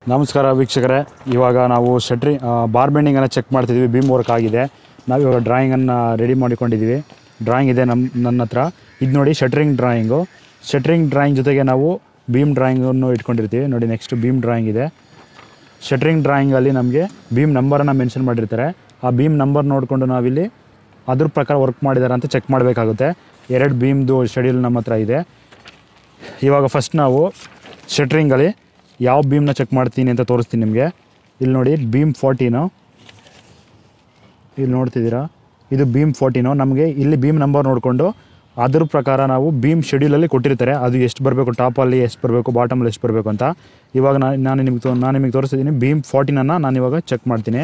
ನಮಸ್ಕಾರ ವೀಕ್ಷಕರೇ ಇವಾಗ ನಾವು ಶಟ್ರಿ ಬಾರ್ ಬೆಂಡಿಂಗನ್ನು ಚೆಕ್ ಮಾಡ್ತಿದ್ವಿ ಬೀಮ್ ವರ್ಕ್ ಆಗಿದೆ ನಾವು ಇವಾಗ ಡ್ರಾಯಿಂಗನ್ನು ರೆಡಿ ಮಾಡಿಕೊಂಡಿದ್ದೀವಿ ಡ್ರಾಯಿಂಗ್ ಇದೆ ನಮ್ಮ ನನ್ನ ಹತ್ರ ಇದು ನೋಡಿ ಶಟ್ರಿಂಗ್ ಡ್ರಾಯಿಂಗು ಶಟ್ರಿಂಗ್ ಡ್ರಾಯಿಂಗ್ ಜೊತೆಗೆ ನಾವು ಬೀಮ್ ಡ್ರಾಯಿಂಗನ್ನು ಇಟ್ಕೊಂಡಿರ್ತೀವಿ ನೋಡಿ ನೆಕ್ಸ್ಟ್ ಬೀಮ್ ಡ್ರಾಯಿಂಗ್ ಇದೆ ಶಟ್ರಿಂಗ್ ಡ್ರಾಯಿಂಗಲ್ಲಿ ನಮಗೆ ಬೀಮ್ ನಂಬರನ್ನು ಮೆನ್ಷನ್ ಮಾಡಿರ್ತಾರೆ ಆ ಬೀಮ್ ನಂಬರ್ ನೋಡಿಕೊಂಡು ನಾವಿಲ್ಲಿ ಅದ್ರ ಪ್ರಕಾರ ವರ್ಕ್ ಮಾಡಿದ್ದಾರೆ ಅಂತ ಚೆಕ್ ಮಾಡಬೇಕಾಗುತ್ತೆ ಎರಡು ಬೀಮ್ದು ಶೆಡ್ಯೂಲ್ ನಮ್ಮ ಹತ್ರ ಇದೆ ಇವಾಗ ಫಸ್ಟ್ ನಾವು ಶಟ್ರಿಂಗಲ್ಲಿ ಯಾವ ಬೀಮ್ನ ಚೆಕ್ ಮಾಡ್ತೀನಿ ಅಂತ ತೋರಿಸ್ತೀನಿ ನಿಮಗೆ ಇಲ್ಲಿ ನೋಡಿ ಬೀಮ್ ಫೋರ್ಟೀನು ಇಲ್ಲಿ ನೋಡ್ತಿದ್ದೀರಾ ಇದು ಬೀಮ್ ಫೋರ್ಟೀನು ನಮಗೆ ಇಲ್ಲಿ ಬೀಮ್ ನಂಬರ್ ನೋಡಿಕೊಂಡು ಅದ್ರ ಪ್ರಕಾರ ನಾವು ಬೀಮ್ ಶೆಡ್ಯೂಲಲ್ಲಿ ಕೊಟ್ಟಿರ್ತಾರೆ ಅದು ಎಷ್ಟು ಬರಬೇಕು ಟಾಪಲ್ಲಿ ಎಷ್ಟು ಬರಬೇಕು ಬಾಟಮಲ್ಲಿ ಎಷ್ಟು ಬರಬೇಕು ಅಂತ ಇವಾಗ ನಾನು ನಾನು ನಿಮಗೆ ತೋ ನಾನು ನಿಮಗೆ ತೋರಿಸ್ತಿದ್ದೀನಿ ಬೀಮ್ ಫೋರ್ಟೀನನ್ನು ನಾನು ಇವಾಗ ಚೆಕ್ ಮಾಡ್ತೀನಿ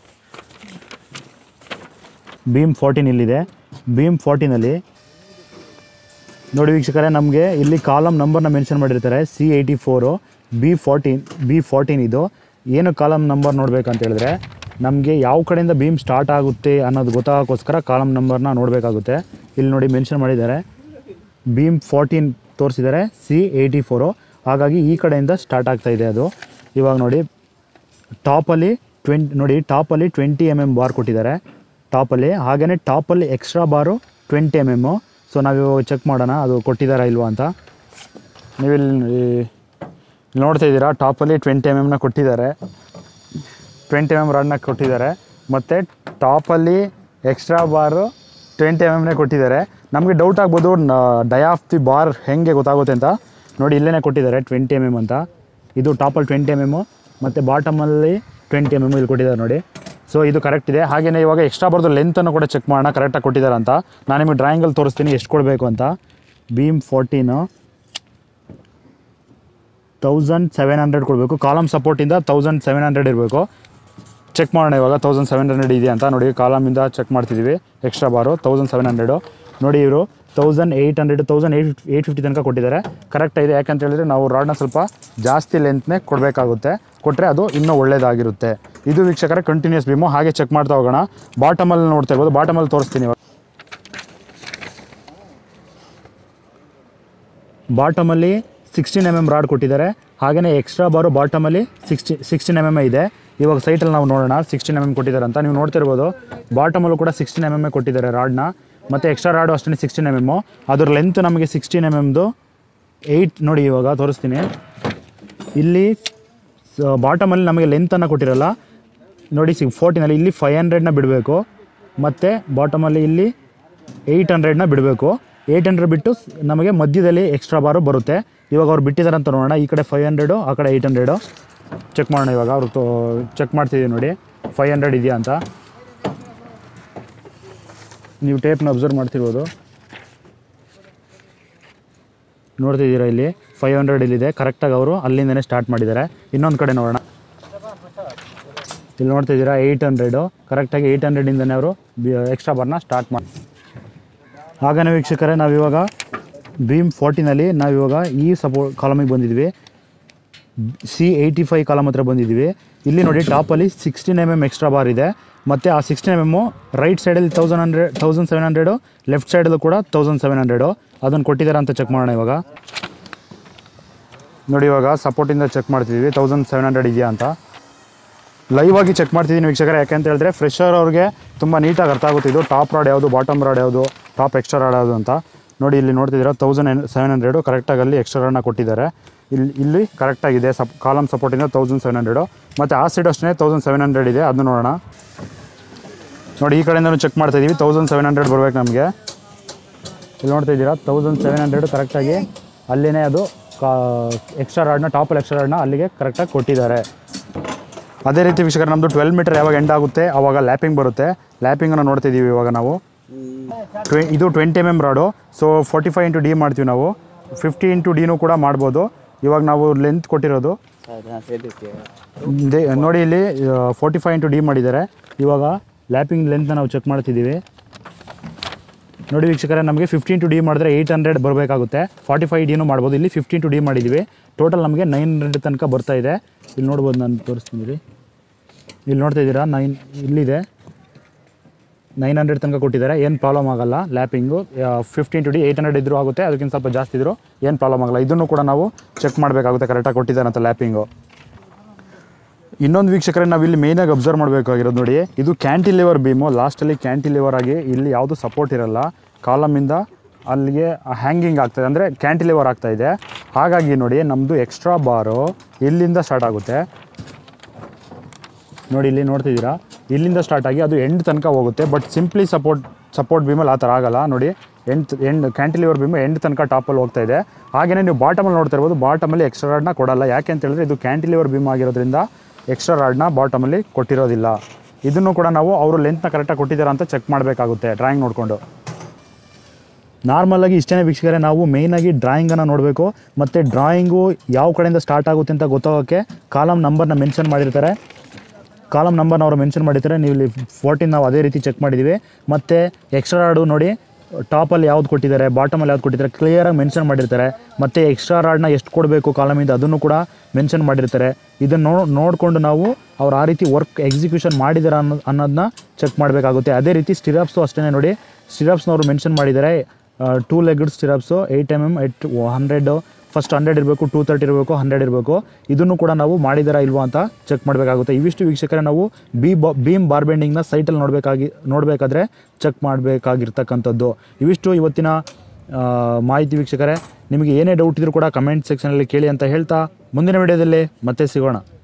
ಬೀಮ್ ಫೋರ್ಟೀನ್ ಇಲ್ಲಿದೆ ಬೀಮ್ ಫೋರ್ಟೀನಲ್ಲಿ ನೋಡಿ ವೀಕ್ಷಕರೇ ನಮಗೆ ಇಲ್ಲಿ ಕಾಲಮ್ ನಂಬರ್ನ ಮೆನ್ಷನ್ ಮಾಡಿರ್ತಾರೆ C eighty four B fourteen B fourteen ಇದು ಏನು ಕಾಲಮ್ ನಂಬರ್ ನೋಡಬೇಕಂತ ಹೇಳಿದ್ರೆ ನಮಗೆ ಯಾವ ಕಡೆಯಿಂದ ಬೀಮ್ ಸ್ಟಾರ್ಟ್ ಆಗುತ್ತೆ ಅನ್ನೋದು ಗೊತ್ತಾಗೋಕ್ಕೋಸ್ಕರ ಕಾಲಮ್ ನಂಬರ್ನ ನೋಡಬೇಕಾಗುತ್ತೆ ಇಲ್ಲಿ ನೋಡಿ ಮೆನ್ಷನ್ ಮಾಡಿದ್ದಾರೆ ಬೀಮ್ ಫೋರ್ಟೀನ್ ತೋರಿಸಿದ್ದಾರೆ ಸಿ ಏಯ್ಟಿ ಫೋರು ಹಾಗಾಗಿ ಈ ಕಡೆಯಿಂದ ಸ್ಟಾರ್ಟ್ ಆಗ್ತಾ ಇದೆ ಅದು ಇವಾಗ ನೋಡಿ ಟಾಪಲ್ಲಿ ಟ್ವೆಂಟ್ ನೋಡಿ ಟಾಪಲ್ಲಿ ಟ್ವೆಂಟಿ ಎಮ್ ಎಮ್ ಬಾರ್ ಕೊಟ್ಟಿದ್ದಾರೆ ಟಾಪಲ್ಲಿ ಹಾಗೆಯೇ ಟಾಪಲ್ಲಿ extra bar twenty M M so ನಾವು ಇವಾಗ ಚೆಕ್ ಮಾಡೋಣ ಅದು ಕೊಟ್ಟಿದ್ದಾರಾ ಇಲ್ವಾ ಅಂತ ನೀವಿಲ್ಲಿ ಇಲ್ಲಿ ನೋಡ್ತಾ ಇದ್ದೀರಾ ಟಾಪಲ್ಲಿ ಟ್ವೆಂಟಿ ಎಮ್ ಎಮ್ನ ಕೊಟ್ಟಿದ್ದಾರೆ ಟ್ವೆಂಟಿ ಎಮ್ ಎಮ್ ರನ್ನ ಕೊಟ್ಟಿದ್ದಾರೆ ಮತ್ತು ಟಾಪಲ್ಲಿ ಎಕ್ಸ್ಟ್ರಾ ಬಾರು ಟ್ವೆಂಟಿ ಎಮ್ ಎಮ್ನೇ ಕೊಟ್ಟಿದ್ದಾರೆ ನಮಗೆ ಡೌಟ್ ಆಗ್ಬೋದು ಡೈ ಆಫ್ ದಿ ಬಾರ್ ಹೆಂಗೆ ಗೊತ್ತಾಗುತ್ತೆ ಅಂತ ನೋಡಿ ಇಲ್ಲೇ ಕೊಟ್ಟಿದ್ದಾರೆ ಟ್ವೆಂಟಿ ಎಮ್ ಎಮ್ ಅಂತ ಇದು ಟಾಪಲ್ಲಿ ಟ್ವೆಂಟಿ ಎಮ್ ಎಮ್ಮು ಮತ್ತು ಬಾಟಮಲ್ಲಿ ಟ್ವೆಂಟಿ ಎಮ್ ಎಮ್ ಇಲ್ಲಿ ಕೊಟ್ಟಿದ್ದಾರೆ ನೋಡಿ ಸೊ ಇದು ಕರೆಕ್ಟ್ ಇದೆ ಹಾಗೆಯೇ ಇವಾಗ ಎಕ್ಸ್ಟ್ರಾ ಬಾರ್ದು ಲೆಂತನ್ನು ಕೂಡ ಚೆಕ್ ಮಾಡೋಣ ಕರೆಕ್ಟಾಗಿ ಕೊಟ್ಟಿದ್ದಾರೆ ಅಂತ ನಾನು ನಿಮಗೆ ಡ್ರಾಯಿಂಗಲ್ಲಿ ತೋರಿಸ್ತೀನಿ ಎಷ್ಟು ಕೊಡಬೇಕು ಅಂತ beam fourteen thousand seven hundred ಕೊಡಬೇಕು ಕಾಲಮ್ ಸಪೋರ್ಟಿಂದ ತೌಸಂಡ್ ಸೆವೆನ್ ಹಂಡ್ರೆಡ್ ಇರಬೇಕು ಚೆಕ್ ಮಾಡೋಣ ಇವಾಗ ತೌಸಂಡ್ ಸೆವೆನ್ ಹಂಡ್ರೆಡ್ ಇದೆಯಾ ಅಂತ ನೋಡಿ ಕಾಲಮಿಂದ ಚೆಕ್ ಮಾಡ್ತಿದ್ದೀವಿ extra bar thousand seven hundred ನೋಡಿ ಇವರು thousand eight hundred thousand eight eight fifty ತನಕ ಕೊಟ್ಟಿದ್ದಾರೆ ಕರೆಕ್ಟ್ ಇದೆ ಯಾಕಂತ ಹೇಳಿದ್ರೆ ನಾವು ರಾಡ್ನ ಸ್ವಲ್ಪ ಜಾಸ್ತಿ ಲೆಂತ್ನೇ ಕೊಡಬೇಕಾಗುತ್ತೆ ಕೊಟ್ಟರೆ ಅದು ಇನ್ನೂ ಒಳ್ಳೆಯದಾಗಿರುತ್ತೆ ಇದು ವೀಕ್ಷಕರೇ ಕಂಟಿನ್ಯೂಸ್ ಬೀಮು ಹಾಗೆ ಚೆಕ್ ಮಾಡ್ತಾ ಹೋಗೋಣ ಬಾಟಮಲ್ಲಿ ನೋಡ್ತಾ ಇರ್ಬೋದು ಬಾಟಮಲ್ಲಿ ತೋರಿಸ್ತೀನಿ ಇವಾಗ ಬಾಟಮಲ್ಲಿ ಸಿಕ್ಸ್ಟೀನ್ ಎಮ್ ಎಮ್ ರಾಡ್ ಕೊಟ್ಟಿದ್ದಾರೆ ಹಾಗೆಯೇ ಎಕ್ಸ್ಟ್ರಾ ಬಾರು ಬಾಟಮಲ್ಲಿ ಸಿಕ್ಸ್ಟಿ ಸಿಕ್ಸ್ಟೀನ್ ಎಮ್ ಎಮ್ ಇದೆ ಇವಾಗ ಸೈಟಲ್ಲಿ ನಾವು ನೋಡೋಣ ಸಿಕ್ಸ್ಟೀನ್ ಎಮ್ ಎಮ್ ಕೊಟ್ಟಿದ್ದಾರೆ ಅಂತ ನೀವು ನೋಡ್ತಿರ್ಬೋದು ಬಾಟಮಲ್ಲೂ ಕೂಡ ಸಿಕ್ಸ್ಟೀನ್ ಎಮ್ ಎಮ್ ಕೊಟ್ಟಿದ್ದಾರೆ ರಾಡ್ನ ಮತ್ತು ಎಕ್ಸ್ಟ್ರಾ ರಾಡು ಅಷ್ಟೇ ಸಿಕ್ಸ್ಟೀನ್ ಎಮ್ ಎಮ್ಮು ಅದ್ರ ಲೆಂತ್ ನಮಗೆ ಸಿಕ್ಸ್ಟೀನ್ ಎಮ್ ಎಮ್ದು ಏಯ್ಟ್ ನೋಡಿ ಇವಾಗ ತೋರಿಸ್ತೀನಿ ಇಲ್ಲಿ ಬಾಟಮಲ್ಲಿ ನಮಗೆ ಲೆಂತನ್ನು ಕೊಟ್ಟಿರಲ್ಲ ನೋಡಿ ಸಿ ಫೋರ್ಟಿನಲ್ಲಿ ಇಲ್ಲಿ ಫೈವ್ ಹಂಡ್ರೆಡ್ನ ಬಿಡಬೇಕು ಮತ್ತು ಬಾಟಮಲ್ಲಿ ಇಲ್ಲಿ ಏಯ್ಟ್ ಹಂಡ್ರೆಡ್ನ ಬಿಡಬೇಕು ಏಯ್ಟ್ ಹಂಡ್ರೆಡ್ ಬಿಟ್ಟು ಸ್- ನಮಗೆ ಮಧ್ಯದಲ್ಲಿ ಎಕ್ಸ್ಟ್ರಾ ಬಾರು ಬರುತ್ತೆ ಇವಾಗ ಅವ್ರು ಬಿಟ್ಟಿದ್ದಾರೆ ಅಂತ ನೋಡೋಣ ಈ ಕಡೆ ಫೈವ್ ಹಂಡ್ರೆಡು ಆ ಕಡೆ ಏಯ್ಟ್ ಹಂಡ್ರೆಡು ಚೆಕ್ ಮಾಡೋಣ ಇವಾಗ ಅವರು ತೋ ಚೆಕ್ ಮಾಡ್ತಿದ್ದೀವಿ ನೋಡಿ ಫೈವ್ ಹಂಡ್ರೆಡ್ ಇದೆಯಾ ಅಂತ ನೀವು ಟೇಪ್ನ ಅಬ್ಸರ್ವ್ ಮಾಡ್ತಿರ್ಬೋದು ನೋಡ್ತಿದ್ದೀರಾ ಇಲ್ಲಿ ಫೈವ್ ಹಂಡ್ರೆಡ್ ಇಲ್ಲಿದೆ ಕರೆಕ್ಟಾಗಿ ಅವರು ಅಲ್ಲಿಂದನೇ ಸ್ಟಾರ್ಟ್ ಮಾಡಿದ್ದಾರೆ ಇನ್ನೊಂದು ಕಡೆ ನೋಡೋಣ ಇಲ್ಲಿ ನೋಡ್ತಿದ್ದೀರಾ ಏಯ್ಟ್ ಹಂಡ್ರೆಡು ಕರೆಕ್ಟಾಗಿ ಏಯ್ಟ್ ಹಂಡ್ರೆಡಿಂದನೇ ಅವರು ಎಕ್ಸ್ಟ್ರಾ ಬಾರ್ನ ಸ್ಟಾರ್ಟ್ ಮಾಡಿ ಹಾಗನೇ ವೀಕ್ಷಕರೇ ನಾವಿವಾಗ ಬೀಮ್ ಫೋರ್ಟಿನಲ್ಲಿ ನಾವಿವಾಗ ಈ ಸಪೋ ಕಾಲಮಿಗೆ ಬಂದಿದ್ವಿ ಸಿ ಏಯ್ಟಿ ಫೈವ್ ಕಾಲಮ್ ಹತ್ರ ಬಂದಿದ್ವಿ ಇಲ್ಲಿ ನೋಡಿ ಟಾಪಲ್ಲಿ sixteen M M extra bar ಇದೆ ಮತ್ತು ಆ ಸಿಕ್ಸ್ಟೀನ್ ಎಮ್ ಎಮ್ಮು ರೈಟ್ ಸೈಡಲ್ಲಿ thousand hundred thousand seven hundred left ಸೈಡಲ್ಲೂ ಕೂಡ ತೌಸಂಡ್ ಸೆವೆನ್ ಹಂಡ್ರೆಡು ಅದನ್ನು ಕೊಟ್ಟಿದ್ದಾರೆ ಅಂತ ಚೆಕ್ ಮಾಡೋಣ ಇವಾಗ ನೋಡಿ ಇವಾಗ ಸಪೋರ್ಟಿಂದ ಚೆಕ್ ಮಾಡ್ತಿದ್ದೀವಿ ತೌಸಂಡ್ ಸೆವೆನ್ ಹಂಡ್ರೆಡ್ ಇದೆಯಾ ಅಂತ ಲೈವ್ ಆಗಿ ಚೆಕ್ ಮಾಡ್ತಿದ್ದೀನಿ ವೀಕ್ಷಕರೇ ಯಾಕೆಂತ ಹೇಳಿದ್ರೆ ಫ್ರೆಶರ್ ಅವ್ರಿಗೆ ತುಂಬ ನೀಟಾಗಿ ಅರ್ಥ ಆಗುತ್ತೆ ಇದು ಟಾಪ್ ರಾಡ್ ಯಾವುದು ಬಾಟಮ್ ರಾಡ್ ಯಾವುದು ಟಾಪ್ ಎಕ್ಸ್ಟ್ರಾ ರಾಡ್ ಯಾವುದು ಅಂತ ನೋಡಿ ಇಲ್ಲಿ ನೋಡ್ತಿದ್ದೀರಾ ತೌಸಂಡ್ ಸೆವೆನ್ ಹಂಡ್ರೆಡು ಕರೆಕ್ಟಾಗಿ ಅಲ್ಲಿ ಎಕ್ಸ್ಟ್ರಾ ರಾಡ್ನ ಕೊಟ್ಟಿದ್ದಾರೆ ಇಲ್ಲಿ ಇಲ್ಲಿ ಕರೆಕ್ಟಾಗಿದೆ ಸಪ್ ಕಾಲಮ್ ಸಪೋರ್ಟಿಂದ ತೌಸಂಡ್ ಸೆವೆನ್ ಹಂಡ್ರೆಡು ಮತ್ತು ಆ ಸೈಡ್ ಅಷ್ಟೇ ತೌಸಂಡ್ ಸೆವೆನ್ ಹಂಡ್ರೆಡ್ ಇದೆ ಅದನ್ನು ನೋಡೋಣ ನೋಡಿ ಈ ಕಡೆಯಿಂದನೂ ಚೆಕ್ ಮಾಡ್ತಾ ಇದ್ದೀವಿ ತೌಸಂಡ್ ಸೆವೆನ್ ಹಂಡ್ರೆಡ್ ಬರ್ಬೇಕು ನಮಗೆ ಇಲ್ಲಿ ನೋಡ್ತಾ ಇದ್ದೀರಾ ತೌಸಂಡ್ ಸೆವೆನ್ ಹಂಡ್ರೆಡು ಕರೆಕ್ಟಾಗಿ ಅಲ್ಲಿನೇ ಅದು ಕಾ ಎಕ್ಸ್ಟ್ರಾ ರಾಡ್ನ ಟಾಪಲ್ಲಿ ಎಕ್ಸ್ಟ್ರಾ ರಾಡ್ನ ಅಲ್ಲಿಗೆ ಕರೆಕ್ಟಾಗಿ ಕೊಟ್ಟಿದ್ದಾರೆ ಅದೇ ರೀತಿ ವೀಕ್ಷಕರ ನಮ್ಮದು ಟ್ವೆಲ್ ಮೀಟರ್ ಯಾವಾಗ ಎಂಡ್ ಆಗುತ್ತೆ ಆವಾಗ ಲ್ಯಾಪಿಂಗ್ ಬರುತ್ತೆ ಲ್ಯಾಪಿಂಗನ್ನು ನೋಡ್ತಿದ್ದೀವಿ ಇವಾಗ ನಾವು ಟ್ವೆ ಇದು twenty M M rod so forty five into D ಮಾಡ್ತೀವಿ ನಾವು ಫಿಫ್ಟಿ ಇಂಟು ಡಿನೂ ಕೂಡ ಮಾಡ್ಬೋದು ಇವಾಗ ನಾವು ಲೆಂತ್ ಕೊಟ್ಟಿರೋದು ದೇ- ನೋಡಿ ಇಲ್ಲಿ ಫೋರ್ಟಿ ಫೈವ್ ಇಂಟು ಡಿ ಮಾಡಿದ್ದಾರೆ ಇವಾಗ ಲ್ಯಾಪಿಂಗ್ ಲೆಂತ್ನ ನಾವು ಚೆಕ್ ಮಾಡ್ತಿದ್ದೀವಿ ನೋಡಿ ವೀಕ್ಷಕರೇ ನಮಗೆ ಫಿಫ್ಟೀನ್ ಟು ಡಿ ಮಾಡಿದ್ರೆ ಏಯ್ಟ್ ಹಂಡ್ರೆಡ್ ಬರಬೇಕಾಗುತ್ತೆ ಫಾರ್ಟಿ ಫೈವ್ ಡಿನೂ ಮಾಡ್ಬೋದು ಇಲ್ಲಿ ಫಿಫ್ಟೀನ್ ಟು ಡಿ ಮಾಡಿದ್ದೀವಿ ಟೋಟಲ್ ನಮಗೆ ನೈನ್ ಹಂಡ್ರೆಡ್ ತನಕ ಬರ್ತಾ ಇದೆ ಇಲ್ಲಿ ನೋಡ್ಬೋದು ನಾನು ತೋರಿಸ್ತೀನಿ ರೀ ಇಲ್ಲಿ ನೋಡ್ತಾ ಇದ್ದೀರಾ ನೈನ್ ಇಲ್ಲಿದೆ ನೈನ್ ಹಂಡ್ರೆಡ್ ತನಕ ಕೊಟ್ಟಿದ್ದಾರೆ ಏನು ಪ್ರಾಬ್ಲಮ್ ಆಗಲ್ಲ ಲ್ಯಾಪಿಂಗು fifteen to D eight hundred ಇದ್ರೂ ಆಗುತ್ತೆ ಅದಕ್ಕಿಂತ ಸ್ವಲ್ಪ ಜಾಸ್ತಿ ಇದ್ದರೂ ಏನು ಪ್ರಾಬ್ಲಮ್ ಆಗಲ್ಲ ಇದನ್ನು ಕೂಡ ನಾವು ಚೆಕ್ ಮಾಡಬೇಕಾಗುತ್ತೆ ಕರೆಕ್ಟಾಗಿ ಕೊಟ್ಟಿದ್ದಾರೆ ಅಂತ ಲ್ಯಾಪಿಂಗು ಇನ್ನೊಂದು ವೀಕ್ಷಕರೇ ನಾವು ಇಲ್ಲಿ ಮೇಯ್ನಾಗಿ ಅಬ್ಸರ್ವ್ ಮಾಡಬೇಕಾಗಿರೋದು ನೋಡಿ ಇದು ಕ್ಯಾಂಟಿಲಿವರ್ ಬೀಮು ಲಾಸ್ಟಲ್ಲಿ ಕ್ಯಾಂಟಿಲಿವರ್ ಆಗಿ ಇಲ್ಲಿ ಯಾವುದು ಸಪೋರ್ಟ್ ಇರಲ್ಲ ಕಾಲಮಿಂದ ಅಲ್ಲಿಗೆ ಹ್ಯಾಂಗಿಂಗ್ ಆಗ್ತದೆ ಅಂದರೆ ಕ್ಯಾಂಟಿಲಿವರ್ ಆಗ್ತಾ ಇದೆ ಹಾಗಾಗಿ ನೋಡಿ ನಮ್ಮದು ಎಕ್ಸ್ಟ್ರಾ ಬಾರು ಇಲ್ಲಿಂದ ಸ್ಟಾರ್ಟ್ ಆಗುತ್ತೆ ನೋಡಿ ಇಲ್ಲಿ ನೋಡ್ತಿದ್ದೀರಾ ಇಲ್ಲಿಂದ ಸ್ಟಾರ್ಟ್ ಆಗಿ ಅದು ಎಂಡ್ ತನಕ ಹೋಗುತ್ತೆ ಬಟ್ ಸಿಂಪ್ಲಿ ಸಪೋರ್ಟ್ ಸಪೋರ್ಟ್ ಬೀಮಲ್ಲಿ ಆ ಥರ ಆಗಲ್ಲ ನೋಡಿ end end cantilever beam end ತನಕ ಟಾಪಲ್ಲಿ ಹೋಗ್ತಾ ಇದೆ ಹಾಗೆಯೇ ನೀವು ಬಾಟಮಲ್ಲಿ ನೋಡ್ತಾ ಇರ್ಬೋದು ಬಾಟಮಲ್ಲಿ ಎಕ್ಸ್ಟ್ರಾ ರಾಡ್ನ ಕೊಡಲ್ಲ ಯಾಕೆ ಅಂತ ಹೇಳಿದ್ರೆ ಇದು ಕ್ಯಾಂಟಿಲಿವರ್ ಬೀಮ್ ಆಗಿರೋದ್ರಿಂದ ಎಕ್ಸ್ಟ್ರಾ ರಾಡ್ನ ಬಾಟಮಲ್ಲಿ ಕೊಟ್ಟಿರೋದಿಲ್ಲ ಇದನ್ನು ಕೂಡ ನಾವು ಅವರು ಲೆಂತ್ನ ಕರೆಕ್ಟಾಗಿ ಕೊಟ್ಟಿದ್ದಾರಾ ಅಂತ ಚೆಕ್ ಮಾಡಬೇಕಾಗುತ್ತೆ ಡ್ರಾಯಿಂಗ್ ನೋಡಿಕೊಂಡು ನಾರ್ಮಲಾಗಿ ಇಷ್ಟೇ ವೀಕ್ಷಕರೇ ನಾವು ಮೇಯ್ನಾಗಿ ಡ್ರಾಯಿಂಗನ್ನು ನೋಡಬೇಕು ಮತ್ತು ಡ್ರಾಯಿಂಗು ಯಾವ ಕಡೆಯಿಂದ ಸ್ಟಾರ್ಟ್ ಆಗುತ್ತೆ ಅಂತ ಗೊತ್ತಾಗೋಕ್ಕೆ ಕಾಲಮ್ ನಂಬರ್ನ ಮೆನ್ಷನ್ ಮಾಡಿರ್ತಾರೆ ಕಾಲಮ್ ನಂಬರ್ನ ಅವರು ಮೆನ್ಷನ್ ಮಾಡಿರ್ತಾರೆ ನೀವು ಇಲ್ಲಿ ಫೋರ್ಟೀನ್ ನಾವು ಅದೇ ರೀತಿ ಚೆಕ್ ಮಾಡಿದ್ದೀವಿ ಮತ್ತು ಎಕ್ಸ್ಟ್ರಾ ರಾಡು ನೋಡಿ ಟಾಪಲ್ಲಿ ಯಾವ್ದು ಕೊಟ್ಟಿದ್ದಾರೆ ಬಾಟಮಲ್ಲಿ ಯಾವ್ದು ಕೊಟ್ಟಿದ್ದಾರೆ ಕ್ಲಿಯರಾಗಿ ಮೆನ್ಷನ್ ಮಾಡಿರ್ತಾರೆ ಮತ್ತು ಎಕ್ಸ್ಟ್ರಾ ರಾಡ್ನ ಎಷ್ಟು ಕೊಡಬೇಕು ಕಾಲಮಿಂದ ಅದನ್ನು ಕೂಡ ಮೆನ್ಷನ್ ಮಾಡಿರ್ತಾರೆ ಇದನ್ನು ನೋ ನೋಡಿಕೊಂಡು ನಾವು ಅವ್ರು ಆ ರೀತಿ ವರ್ಕ್ ಎಕ್ಸಿಕ್ಯೂಷನ್ ಮಾಡಿದ್ದಾರೆ ಅನ್ನೋ ಅನ್ನೋದನ್ನ ಚೆಕ್ ಮಾಡಬೇಕಾಗುತ್ತೆ ಅದೇ ರೀತಿ ಸ್ಟಿರಪ್ಸು ಅಷ್ಟೇ ನೋಡಿ ಸ್ಟಿರಪ್ಸ್ನವರು ಮೆನ್ಷನ್ ಮಾಡಿದ್ದಾರೆ two legged stirrups eight M M eight hundred first hundred ಇರಬೇಕು ಟೂ ತರ್ಟಿ ಇರಬೇಕು ಹಂಡ್ರೆಡ್ ಇರಬೇಕು ಇದನ್ನು ಕೂಡ ನಾವು ಮಾಡಿದಾರಾ ಇಲ್ವಾ ಅಂತ ಚೆಕ್ ಮಾಡಬೇಕಾಗುತ್ತೆ ಇವಿಷ್ಟು ವೀಕ್ಷಕರೇ ನಾವು ಬಿ ಬಾ ಬೀಮ್ ಬಾರ್ಬೆಂಡಿಂಗ್ನ ಸೈಟಲ್ಲಿ ನೋಡಬೇಕಾಗಿ ನೋಡಬೇಕಾದ್ರೆ ಚೆಕ್ ಮಾಡಬೇಕಾಗಿರ್ತಕ್ಕಂಥದ್ದು ಇವಿಷ್ಟು ಇವತ್ತಿನ ಆ, ಮಾಹಿತಿ ವೀಕ್ಷಕರೇ ನಿಮಗೆ ಏನೇ ಡೌಟ್ ಇದ್ರೂ ಕೂಡ ಕಮೆಂಟ್ ಸೆಕ್ಷನಲ್ಲಿ ಕೇಳಿ ಅಂತ ಹೇಳ್ತಾ ಮುಂದಿನ ವಿಡಿಯೋದಲ್ಲಿ ಮತ್ತೆ ಸಿಗೋಣ